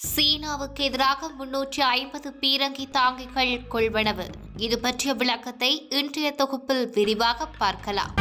சீனாவுக்கு எதிராக முன்னூற்றி ஐம்பது பீரங்கி தாங்கிகள் கொள்வனவு இது பற்றிய விளக்கத்தை இன்றைய தொகுப்பில் விரிவாக பார்க்கலாம்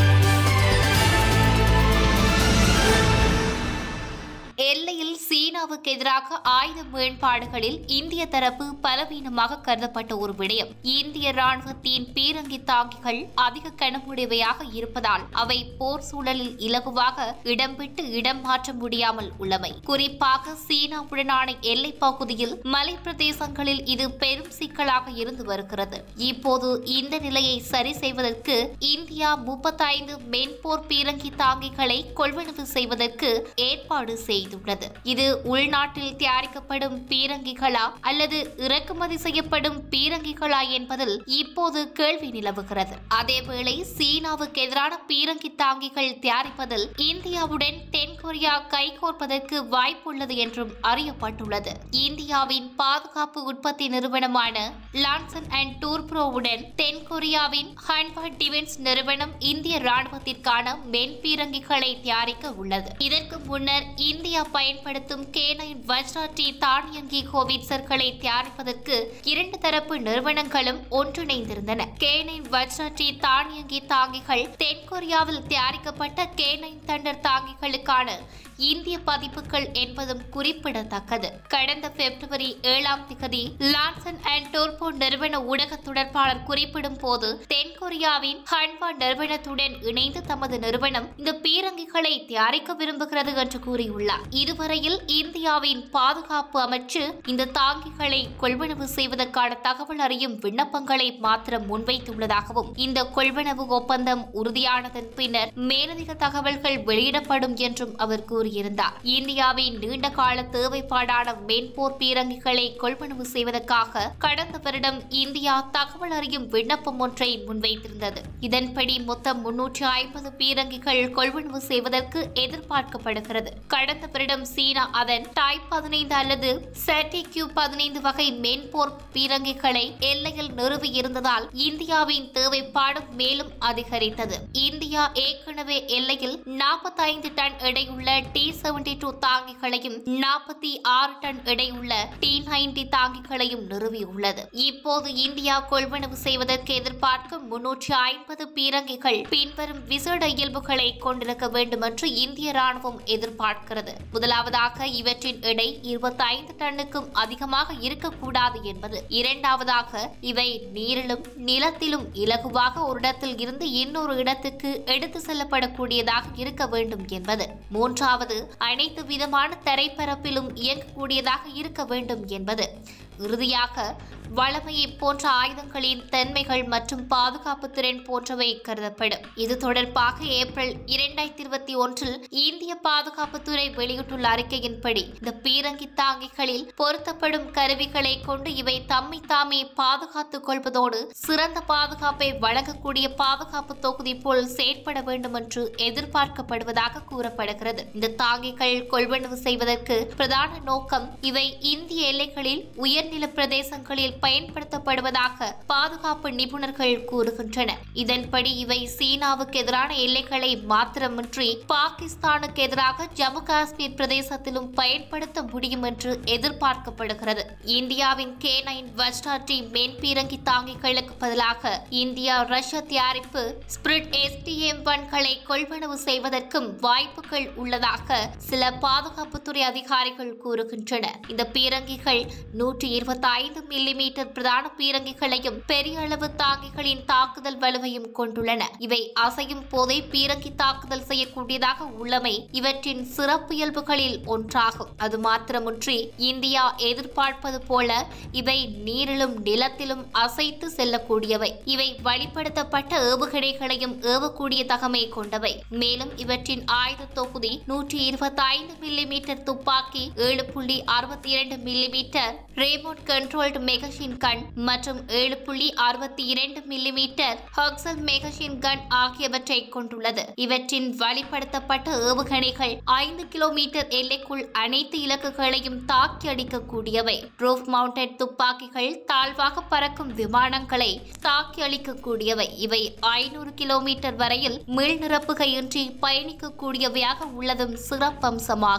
எல்லையில் சீனாவுக்கு எதிராக ஆயுத மேம்பாடுகளில் இந்திய தரப்பு பலவீனமாக கருதப்பட்ட ஒரு விடயம் இந்திய ராணுவத்தின் பீரங்கி தாங்கிகள் அதிக கனமுடையவையாக இருப்பதால் அவை போர் சூழலில் இலகுவாக இடம் விட்டு இடம் மாற்ற முடியாமல் உள்ளமை குறிப்பாக சீனாவுடனான எல்லைப் பகுதியில் மலை பிரதேசங்களில் இது பெரும் சிக்கலாக இருந்து வருகிறது இப்போது இந்த நிலையை சரி செய்வதற்கு இந்தியா முப்பத்தைந்து மென்போர் பீரங்கி தாங்கிகளை கொள்வனவு செய்வதற்கு ஏற்பாடு செய்துள்ளது இது உள்நாட்டில் தயாரிக்கப்படும் பீரங்கிகளா அல்லது இறக்குமதி செய்யப்படும் பீரங்கிகளா என்பதில் இப்போது கேள்வி நிலவுகிறது அதேவேளை சீனாவுக்கு எதிரான பீரங்கி தாங்கிகள் தயாரிப்பதில் இந்தியாவுடன் தென்கொரியா கைகோர்ப்பதற்கு வாய்ப்புள்ளது என்றும் அறியப்பட்டுள்ளது இந்தியாவின் பாதுகாப்பு உற்பத்தி நிறுவனமான லான்சன் அண்ட் டூர்ப்ரோவுடன் தென்கொரியாவின் ஹன்வா டிஃபென்ஸ் நிறுவனம் இந்திய ராணுவத்திற்கான மென்பீரங்கிகளை தயாரிக்க உள்ளது இதற்கு முன்னர் இந்தியா பயன்படுத்தும் கே நைன் வஜ்ரா டி தானியங்கி ஹோவிட்சர்களை தயாரிப்பதற்கு இரண்டு தரப்பு நிறுவனங்களும் ஒன்றிணைந்திருந்தன கே நைன் வஜ்ரா டி தானியங்கி தாங்கிகள் தென்கொரியாவில் தயாரிக்கப்பட்ட கே நைன் தண்டர் தாங்கிகளுக்கான இந்திய பதிப்புகள் என்பதும் குறிப்பிடத்தக்கது கடந்த பிப்ரவரி ஏழாம் திகதி லான்சன் அண்ட் டோர்போ நிறுவன ஊடக தொடர்பாளர் குறிப்பிடும் போது தென்கொரியாவின் ஹன்வா நிறுவனத்துடன் இணைந்து தமது நிறுவனம் இந்த பீரங்கிகளை தயாரிக்க விரும்புகிறது என்று கூறியுள்ளார் இதுவரையில் இந்தியாவின் பாதுகாப்பு அமைச்சு இந்த தாங்கிகளை கொள்வனவு செய்வதற்கான தகவல் அறியும் விண்ணப்பங்களை மாத்திரம் முன்வைத்துள்ளதாகவும் இந்த கொள்வனவு ஒப்பந்தம் உறுதியானதன் பின்னர் மேலதிக தகவல்கள் வெளியிடப்படும் என்றும் அவர் கூறியிருந்தார் இந்தியாவின் நீண்ட கால தேவைப்பாடான மென்போர் பீரங்கிகளை கொள்வனவு செய்வதற்காக கடந்த வருடம் இந்தியா தகவல் அறியும் விண்ணப்பம் ஒன்றை முன்வைத்திருந்தது இதன்படி மொத்தம் முன்னூற்றி ஐம்பது பீரங்கிகள் கொள்வனவு செய்வதற்கு எதிர்பார்க்கப்படுகிறது கடந்த வருடம் சீனா அதன் டைப் பதினைந்து அல்லது கியூ பதினைந்து வகை மென்போர் பீரங்கிகளை எல்லையில் நிறுவியிருந்ததால் இந்தியாவின் தேவைப்பாடு மேலும் அதிகரித்தது இந்தியா ஏற்கனவே எல்லையில் நாற்பத்தைந்து டன் எடையுள்ள டி செவன்டி டூ தாங்கிகளையும் நாற்பத்தி ஆறு டன் எடையுள்ள டி நைன்டி தாங்கிகளையும் நிறுவியுள்ளது இப்போது இந்தியா கொள்வனவு செய்வதற்கு எதிர்பார்க்கும் முன்னூற்றி ஐம்பது பீரங்கிகள் பின்வரும் விசேட இயல்புகளை கொண்டிருக்க வேண்டும் என்று இந்திய ராணுவம் எதிர்பார்க்கிறது முதலாவதாக இவற்றின் எடை இருபத்தைந்து டன்னுக்கும் அதிகமாக இருக்கக்கூடாது என்பது இரண்டாவதாக இவை நீரிலும் நிலத்திலும் இலகுவாக ஒரு இடத்தில் இருந்து இன்னொரு இடத்துக்கு எடுத்து செல்லப்படக்கூடியதாக இருக்க வேண்டும் என்பது மூன்றாவது அனைத்து விதமான தரைப்பரப்பிலும் இயங்கக்கூடியதாக இருக்க வேண்டும் என்பது இறுதியாக வளமையை போன்ற ஆயுதங்களின் தன்மைகள் மற்றும் பாதுகாப்பு திறன் போன்றவை கருதப்படும் இது தொடர்பாக ஏப்ரல் இரண்டாயிரத்தி இருபத்தி ஒன்றில் இந்திய பாதுகாப்புத்துறை வெளியிட்டுள்ள அறிக்கையின்படி இந்த பீரங்கி தாங்கிகளில் பொருத்தப்படும் கருவிகளை கொண்டு இவை தம்மை தாமே பாதுகாத்துக் கொள்வதோடு சிறந்த பாதுகாப்பை வழங்கக்கூடிய பாதுகாப்பு தொகுதி போல் செயற்பட வேண்டும் என்று எதிர்பார்க்கப்படுவதாக கூறப்படுகிறது இந்த தாங்கிகள் கொள்வனவு செய்வதற்கு பிரதான நோக்கம் இவை இந்திய எல்லைகளில் உயர்நில பிரதேசங்களில் பயன்படுத்தப்படுவதாக பாதுகாப்பு நிபுணர்கள் கூறுகின்றனர் இதன்படி இவை சீனாவுக்கு எதிரான எல்லைகளை மாத்திரமின்றி பாகிஸ்தானுக்கு எதிராக ஜம்மு காஷ்மீர் பிரதேசத்திலும் பயன்படுத்த முடியும் என்று எதிர்பார்க்கப்படுகிறது இந்தியாவின் கே நைன் வஜ்ரா டி மென்பீரங்கி தாங்கிகளுக்கு பதிலாக இந்தியா ரஷ்யா தயாரிப்பு ஸ்பிரிட் எஸ்டிஎம் ஒன்களை கொள்வனவு செய்வதற்கும் வாய்ப்புகள் உள்ளதாக சில பாதுகாப்புத்துறை அதிகாரிகள் கூறுகின்றனர் இந்த பீரங்கிகள் நூற்றி இருபத்தி ஐந்து மில்லிமீட்டர் பிரதான பீரங்கிகளையும் பெரிய அளவு தாங்கிகளின் தாக்குதல் வலுவையும் கொண்டுள்ளன இவை அசையும் போதே பீரங்கி தாக்குதல் செய்யக்கூடியதாக உள்ளமை இவற்றின் சிறப்பியல்புகளில் ஒன்றாகும் அது மாத்திரமின்றி இந்தியா எதிர்பார்ப்பது போல இவை நீரிலும் நிலத்திலும் அசைத்து செல்லக்கூடியவை இவை வழிப்படுத்தப்பட்ட ஏவுகணைகளையும் ஏவக்கூடிய தகமை கொண்டவை மேலும் இவற்றின் ஆயுத தொகுதி நூற்றி இருபத்தி ஐந்து மில்லிமீட்டர் துப்பாக்கி ஏழு புள்ளி அறுபத்தி இரண்டு மில்லிமீட்டர் ரேமோட் கண்ட்ரோல்டு மெகஷின் கன் மற்றும் ஏழு புள்ளி அறுபத்தி இரண்டு மில்லிமீட்டர் ஹக்சல் மெகஷின் கன் ஆகியவற்றை கொண்டுள்ளது இவற்றின் வழிப்படுத்தப்பட்ட ஏவுகணைகள் ஐந்து கிலோமீட்டர் எல்லைக்குள் அனைத்து இலக்குகளையும் தாக்கி அடிக்கக்கூடியவை ரூஃப் மவுண்டட் துப்பாக்கிகள் தாழ்வாக பறக்கும் விமானங்களை தாக்கி அளிக்கக்கூடியவை இவை ஐநூறு கிலோமீட்டர் வரையில் மீள் நிரப்புகையின்றி பயணிக்கக்கூடியவையாக உள்ளதும் சிறப்பம்சமாகும்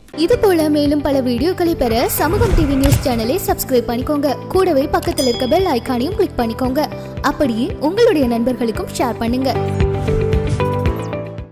இது போல மேலும் பல வீடியோக்களை பெற சமூகம் டிவி நியூஸ் சேனலை சப்ஸ்கிரைப் பண்ணிக்கோங்க கூடவே பக்கத்தில் இருக்க பெல் ஐகானையும் கிளிக் பண்ணிக்கோங்க அப்படியே உங்களுடைய நண்பர்களுக்கும் ஷேர் பண்ணுங்க